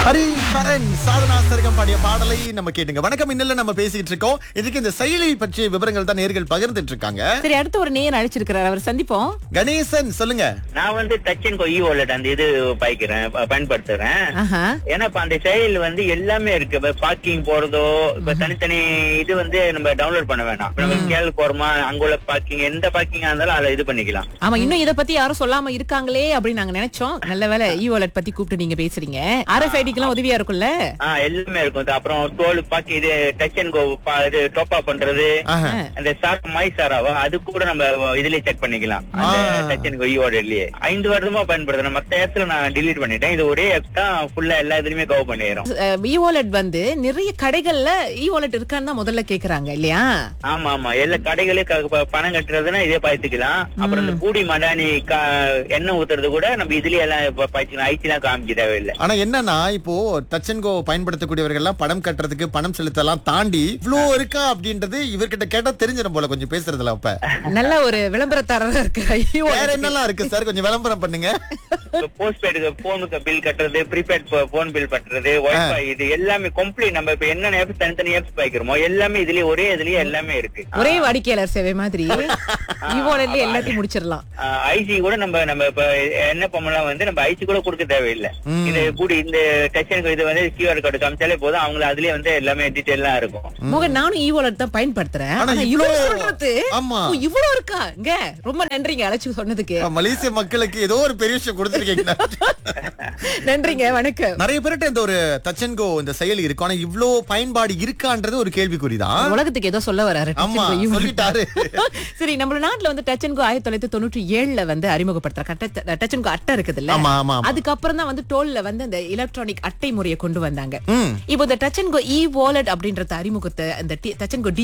ஹரி கரண் சாதனா சரகம் பாடிய பாடலை நம்ம கேட்டுங்க வணக்கம் இன்னல நம்ம பேசிட்டு இருக்கோம் இதுக்கு இந்த செயலி பற்றிய விவரங்கள் தான் நேர்கள் பகிர்ந்துட்டு இருக்காங்க சரி அடுத்து ஒரு நேயர் அழைச்சிருக்கிறார் அவர் சந்திப்போம் கணேசன் சொல்லுங்க நான் வந்து டச் அண்ட் இ வாலெட் அந்த இது பாய்க்கிறேன் ப- பயன்படுத்துறேன் ஆஹா. ஏன்னா இப்ப அந்த செயல் வந்து எல்லாமே இருக்கு இப்ப பார்க்கிங் போறதோ இப்ப தனித்தனி இது வந்து நம்ம டவுன்லோட் பண்ண வேணாம் இப்ப நம்ம கேள் போறோமா அங்க உள்ள பார்க்கிங் எந்த பார்க்கிங்கா இருந்தாலும் அதை இது பண்ணிக்கலாம் ஆமா இன்னும் இத பத்தி யாரும் சொல்லாம இருக்காங்களே அப்படின்னு நாங்க நினைச்சோம் நல்ல வேளை இ வாலெட் பத்தி கூப்பிட்டு நீங்க பேசுறீங்க ஆர்எஃப்ஐடிக்கு எல்லாம் உதவியா இருக்கும்ல ஆஹ் எல்லாமே இருக்கும் இது அப்புறம் டோல் பாக்கி இது டச் அண்ட் கோ இது டாப் அப் பண்றது ஆஹா. அந்த சார் மை சாராவா அது கூட நம்ம இதுலயே செக் பண்ணிக்கலாம் அந்த ஆ. டச் அண்ட் கோ இ வாலெட்லயே ஐந்து வருடமா பயன்படுத்துறேன் மத்த ஆப்ஸ்ல நான் delete பண்ணிட்டேன் இது ஒரே ஆப் தான் ஃபுல்லா எல்லா இதுலயுமே கவர் பண்ணிடுறோம் இ வாலெட் வந்து நிறைய கடைகள்ல இ வாலெட் இருக்கான்னு தான் முதல்ல கேக்குறாங்க இல்லையா ஆமா ஆமா எல்லா கடைகளே க- ப- பணம் கட்டுறதுன்னா இதே பாய்ச்சிக்கலாம் அப்புறம் இந்த பூடி மடானி கா- எண்ணெய் ஊத்துறது கூட நம்ம இதுலயே எல்லாம் இப்ப பாய்ச்சிக்கலாம் ஐடி எல்லாம் காமிக்க தேவையில்லை ஆனா என்னன்னா இப்போ டச் அண்ட் கோ பயன்படுத்தக்கூடியவர்கள் எல்லாம் பணம் கட்டுறதுக்கு பணம் செலுத்தலாம் தாண்டி இவ்ளோ இருக்கா அப்படின்றது இவர்கிட்ட கேட்டா தெரிஞ்சிடும் போல கொஞ்சம் பேசுறதுல அப்ப நல்ல ஒரு விளம்பரத்தாரரா இருக்கு இ வேற wallet. என்னெல்லாம் இருக்கு சார் கொஞ்சம் விளம்பரம் பண்ணுங்க போஸ்ட் பெய்டுக்கு போனுக்கு பில் கட்டுறது ப்ரீபெய்ட் போன் பில் கட்டுறது வைஃபை இது எல்லாமே கம்ப்ளீட் நம்ம இப்ப என்னென்ன ஆப்ஸ் தனித்தனி ஆப்ஸ் பாய்க்கிறோமோ எல்லாமே இதுலயே ஒரே இதுலயே எல்லாமே இருக்கு ஒரே வாடிக்கையாளர் சேவை மாதிரி இ வாலெட்லயே எல்லாத்தையும் முடிச்சிடலாம் ஐசி கூட நம்ம நம்ம இப்ப என்ன பண்ணலாம் வந்து நம்ம ஐசி கூட கொடுக்க தேவையில்லை ம். இது கூடி இந்த டச் இது வந்து கியூஆர் கோடு காமிச்சாலே போதும் அவங்கள அதுலயே வந்து எல்லாமே டீடைல்லாம் இருக்கும் மோகன் நானும் இ வாலெட் தான் பயன்படுத்துறேன் ஆனா ஆனா இவ்ளோ- இவ்வளவு சொல்றது ஆமா. ஓ, இவ்வளவு இருக்கா இங்க ரொம்ப நன்றிங்க அழைச்சு சொன்னதுக்கு மலேசிய மக்களுக்கு ஏதோ ஒரு பெரிய விஷயம் கொடுத்துருக்கீங்க நன்றிங்க வணக்கம் நிறைய பேர்கிட்ட இந்த ஒரு டச் அண்ட் கோ இந்த செயலி இருக்கும் ஆனா இவ்ளோ பயன்பாடு இருக்கான்றது ஒரு கேள்விக்குறிதான் உலகத்துக்கு ஏதோ சொல்ல வராரு touch ஆமா, and go, you சொல்லிட்டாரு. சரி நம்ம நாட்டுல வந்து டச் அண்ட் கோ ஆயிரத்தி தொள்ளாயிரத்தி தொண்ணூற்றி ஏழுல வந்து அறிமுகப்படுத்துற டச் அண்ட் கோ அட்டை இருக்குதுல்ல ஆமா, ஆமா, ஆமா. அதுக்கப்புறம் தான் வந்து டோல்ல வந்து அந்த எலக்ட்ரானிக் அட்டை முறையை கொண்டு வந்தாங்க ம். இப்போ இந்த touch and go E wallet அப்படின்றத அறிமுகத்தை அந்த டச் அண்ட் கோ